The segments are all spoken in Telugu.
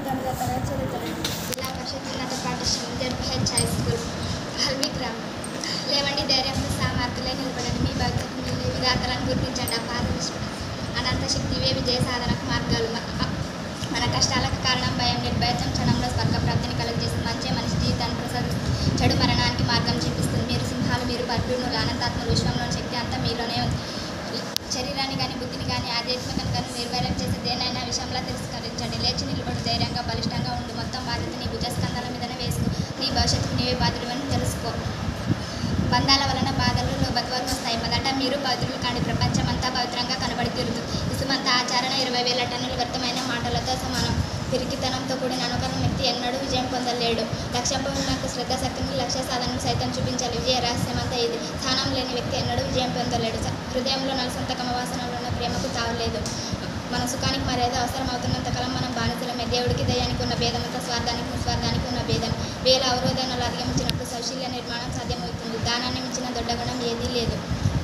తొమ్మిదో తరగతి చదువుతున్నాను జిల్లా పరిషత్ ఉన్నత పాఠశాల జడ్పిహెచ్ హై స్కూల్ హల్వీ గ్రామం లేవండి ధైర్యంతో సామర్థ్యులై నిలబడండి మీ భక్తులకు మీ విధాతలను గుర్తించండి అపార విశ్వ అనంత శక్తి ఇవే విజయ సాధనకు మార్గాలు మ- మన కష్టాలకు కారణం భయం నిర్భయత్వం క్షణంలో స్వర్గప్రాప్తిని కలుగజేస్తుంది మంచి మనిషి జీవితాన్ని ప్రసాదిస్తుంది చెడు మరణానికి మార్గం చూపిస్తుంది మీరు సింహాలు మీరు పరిపూర్ణులు అనంతాత్మలు విశ్వంలోని శక్తి అంతా మీలోనే ఉంది శరీరాన్ని కానీ బుద్ధిని కానీ ఆధ్యాత్మికను కానీ నిర్వైరం చేసే దేనైనా విషయంలో తిరస్కరించండి లేచి నిలబడి ధైర్యంగా బలిష్టంగా ఉండి మొత్తం బాధ్యత నీ భుజస్కంధాల మీదనే వేసుకో నీ భవిష్యత్తుకు నీవే బాధ్యుడని తెలుసుకో బంధాల వలన బాధలు లోబత్వాలు వస్తాయి మొదట మీరు పవిత్రులు కాండి ప్రపంచమంతా పవిత్రంగా కనబడి తీరుతూ ఇసుమంత ఆచరణ ఇరవై వేల టన్నుల వ్యర్థమైన మాటలతో సమానం పిరికితనంతో కూడిన అనుకరణ వ్యక్తి ఎన్నడూ విజయం పొందలేడు లక్ష్యంపై నాకు శ్రద్ధ శక్తిని లక్ష్య సాధనను సైతం చూపించాలి విజయ రహస్యమంతా ఇది స్థానం లేని వ్యక్తి ఎన్నడూ విజయం పొందలేడు స- హృదయంలో నలసంతకమ వాసనలో ఉన్న ప్రేమకు తావులేదు మన సుఖానికి మర్యాద అవసరం అవుతున్నంతకాలం మనం బానిసలమే దేవుడికి దయానికి ఉన్న భేదమంతా స్వార్థానికి నిస్వార్థానికి ఉన్న భేదం వేల అవరోధాలను అధిగమించినప్పుడు సౌశల్య నిర్మాణం సాధ్యమవుతుంది దానాన్ని మించిన దొడ్డ గుణం ఏదీ లేదు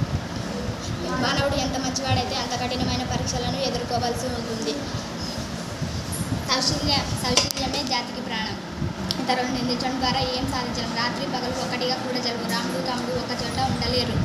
మానవుడు ఎంత మంచివాడైతే అంత కఠినమైన పరీక్షలను ఎదుర్కోవాల్సి ఉంటుంది సౌశల్య సౌశల్యమే జాతికి ప్రాణం ఇతరులను నిందించడం ద్వారా ఏం సాధించడం రాత్రి పగలు ఒకటిగా కూడా జరుగు రాముడు తమ్ముడు ఒక చోట ఉండలేరు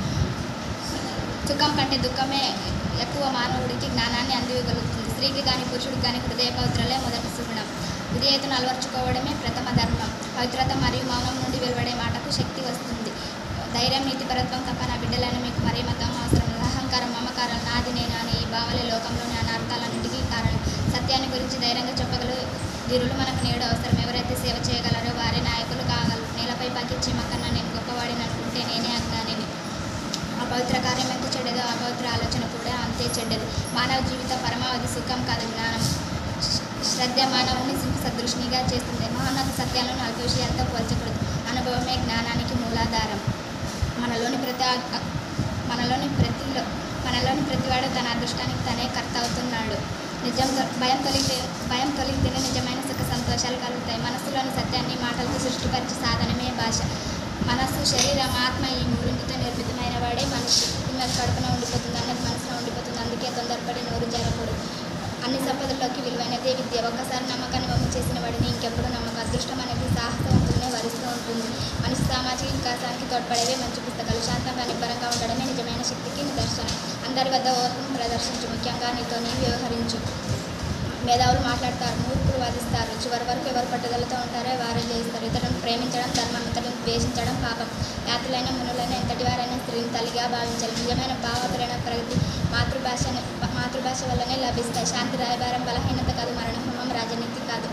సుఖం కంటే దుఃఖమే ఎక్కువ మానవుడికి జ్ఞానాన్ని అందివ్వగలుగుతుంది స్త్రీకి కానీ పురుషుడికి కానీ హృదయ పవిత్రలే మొదటి సుగుణం విధేయతను అలవర్చుకోవడమే ప్రథమ ధర్మం పవిత్రత మరియు మౌనం నుండి వెలువడే మాటకు శక్తి వస్తుంది ధైర్యం నీతిపరత్వం తప్ప నా బిడ్డలైన మీకు మరే మతం అవసరం లేదు అహంకారం మమకారం నాది నేను అని ఈ భావలే లోకంలోని అనార్థాలన్నింటికీ కారణం సత్యాన్ని గురించి ధైర్యంగా చెప్పగల ధీరులు మనకు నేడు అవసరం ఎవరైతే సేవ చేయగలరో వారే నాయకులు కాగలరు నేలపై పకి చీమకన్నా నేను గొప్పవాడిని అనుకుంటే నేనే అజ్ఞానిని అపవిత్ర కార్యం ఎంత చెడ్డదో అపవిత్ర ఆలోచన కూడా అంతే చెడ్డది మానవ జీవిత పరమావధి సుఖం కాదు జ్ఞానం శ్ర- శ్రద్ధ మానవుని సదృష్టిగా చేస్తుంది మహోన్నత సత్యాలను నాలుగు విషయాలతో పోల్చకూడదు అనుభవమే జ్ఞానానికి మూలాధారం మనలోని ప్రతి ఆ- మనలోని ప్రతిలో మనలోని ప్రతివాడు తన అదృష్టానికి తనే కర్త అవుతున్నాడు నిజం తొ- భయం తొలిగితే భయం తొలిగితేనే నిజమైన సుఖ సంతోషాలు కలుగుతాయి మనస్సులోని సత్యాన్ని మాటలతో సృష్టిపరిచే సాధనమే భాష మనస్సు శరీరం ఆత్మ ఈ మూడింటితో నిర్మితమైన వాడే మనిషి ఉన్నది కడుపున ఉండిపోతుంది అన్నది మనసులో ఉండిపోతుంది అందుకే తొందరపడి నోరు జరగకూడదు అన్ని సంపదల్లోకి విలువైనదే విద్య ఒక్కసారి నమ్మకాన్ని వమ్ము చేసిన వాడిని ఇంకెప్పుడు నమ్మకం అదృష్టం అనేది సాహసవంతులనే వరిస్తూ ఉంటుంది మనిషి సామాజిక వికాసానికి తోడ్పడేవే మంచి పుస్తకాలు శాంతంగా నిబ్బరంగా ఉండడమే నిజమైన శక్తికి నిదర్శనం అందరి వద్ద ఓర్పును ప్రదర్శించు ముఖ్యంగా నీతో నీ వ్యవహరించు మేధావులు మాట్లాడతారు మూర్ఖులు వాదిస్తారు చివరి వరకు ఎవరు పట్టుదలతో ఉంటారో వారే జయిస్తారు ఇతరులను ప్రేమించడం ధర్మం ఇతరులను ద్వేషించడం పాపం యాతులైన మునులైన ఎంతటి వారైనా స్త్రీని తల్లిగా భావించాలి నిజమైన భావపరణ ప్రగతి మాతృభాషని మాతృభాష వల్లనే లభిస్తాయి శాంతి రాయబారం బలహీనత కాదు మరణహోమం రాజనీతి కాదు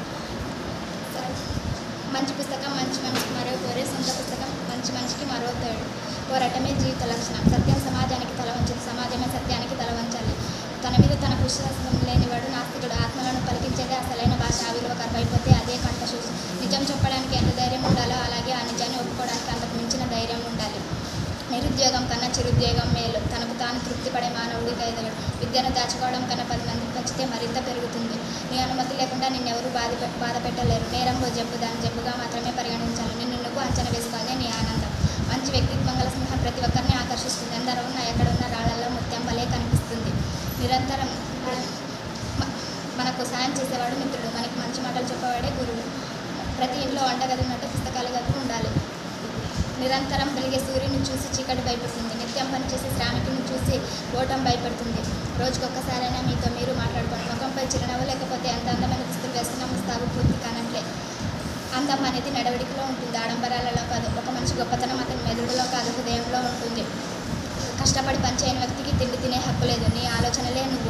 మంచి పుస్తకం మంచి మనిషికి మరో కోరే సొంత పుస్తకం మంచి మనిషికి మరో తోడు పోరాటమే జీవిత లక్షణం సత్యం సమాజానికి తల వంచదు సమాజమే సత్యానికి తల వంచాలి తన మీద తనకు విశ్వాసం లేనివాడు నాస్తికుడు ఆత్మలను పలికించేదే అసలైన భాష ఆ విలువ కరువైపోతే అదే కంఠశూసి నిజం చెప్పడానికి ఎంత ధైర్యం ఉండాలో అలాగే ఆ నిజాన్ని ఒప్పుకోవడానికి అంతకు మించిన ధైర్యం ఉండాలి నిరుద్యోగం కన్నా చిరుద్యోగం మేలు తనకు తాను తృప్తిపడే మానవుడి కైదలడు విద్యను దాచుకోవడం కన్నా పది మందికి పంచితే మరింత పెరుగుతుంది నీ అనుమతి లేకుండా నిన్నెవరూ బాధ పె- బాధ పెట్టలేరు నేరంలో జబ్బు దాని జబ్బుగా మాత్రమే పరిగణించాలి నిన్ను నువ్వు అంచనా వేసుకోవాలే నీ ఆనందం మంచి వ్యక్తిత్వం గల స్నేహం ప్రతి ఒక్కరిని ఆకర్షిస్తుంది ఎందరో ఉన్న ఎక్కడున్న రాళ్లలో ముత్యం వలె కనిపిస్తుంది నిరంతరం మ- మనకు సాయం చేసేవాడు మిత్రుడు మనకి మంచి మాటలు చెప్పేవాడే గురువు ప్రతి ఇంట్లో వంటగది ఉన్నట్టు పుస్తకాల గది ఉండాలి నిరంతరం వెలిగే సూర్యుని చూసి చీకటి భయపడుతుంది నిత్యం పనిచేసే శ్రామికుని చూసి ఓటం భయపడుతుంది రోజుకొక్కసారైనా మీతో మీరు మాట్లాడుకోండి ముఖంపై చిరునవ్వు లేకపోతే ఎంత అందమైన దుస్తులు వేసుకున్న ముస్తాబు పూర్తి కానట్లే అందం అనేది నడవడికలో ఉంటుంది ఆడంబరాలలో కాదు ఒక మనిషి గొప్పతనం అతని మెదడులో కాదు హృదయంలో ఉంటుంది కష్టపడి పనిచేయని వ్యక్తికి తిండి తినే హక్కు లేదు నీ ఆలోచనలే నువ్వు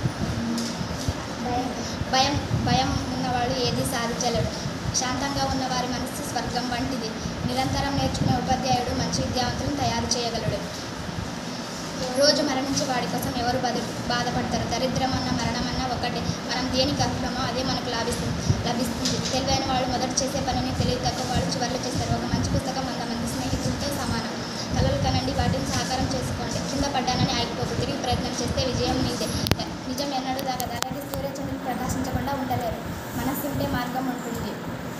భయం భయం ఉన్నవాడు ఏది సాధించలేడు శాంతంగా ఉన్న వారి మనస్సు స్వర్గం వంటిది నిరంతరం నేర్చుకునే ఉపాధ్యాయుడు మంచి విద్యావంతులను తయారు చేయగలడు రోజు మరణించే వాడి కోసం ఎవరు బదు బాధపడతారు దరిద్రం అన్న మరణం అన్న ఒకటే మనం దేనికి అర్హమో అదే మనకు లాభిస్తుంది లభిస్తుంది తెలివైన వాళ్ళు మొదట చేసే పనిని తెలివి తక్కువ వాళ్ళు చివరిలో చేస్తారు ఒక మంచి పుస్తకం వంద మంది స్నేహితులతో సమానం కలలు కనండి వాటిని సాకారం చేసుకోండి కింద పడ్డానని ఆగిపోకు తిరిగి ప్రయత్నం చేస్తే విజయం నీదే నిజం ఎన్నడూ దాకా అలాగే సూర్యచంద్రులు ప్రకాశించకుండా ఉండలేరు మనస్సు ఉంటే మార్గం ఉంటుంది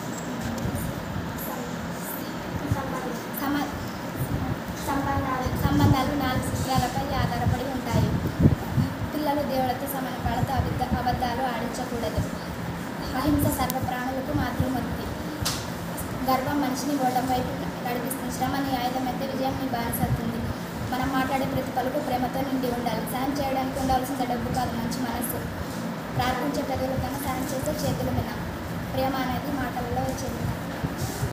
సమ సంబంధాలు సంబంధాలు నాలుగు సూత్రాలపై ఆధారపడి ఉంటాయి పిల్లలు దేవుడితో సమాన వాళ్ళతో అబద్ధ అబద్ధాలు ఆడించకూడదు అహింస సర్వ ప్రాణులకు మాతృమూర్తి గర్వం మనిషిని ఓటం వైపు నడిపిస్తుంది శ్రమ నీ ఆయుధం అయితే విజయం నీ బానిసవుతుంది మనం మాట్లాడే ప్రతి పలుకు ప్రేమతో నిండి ఉండాలి సాయం చేయడానికి ఉండాల్సిన డబ్బు కాదు మంచి మనస్సు ప్రార్థించే పెదవుల కన్నా సాయం చేసే చేతులు విన ప్రేమ అనేది మాటలలో వచ్చేది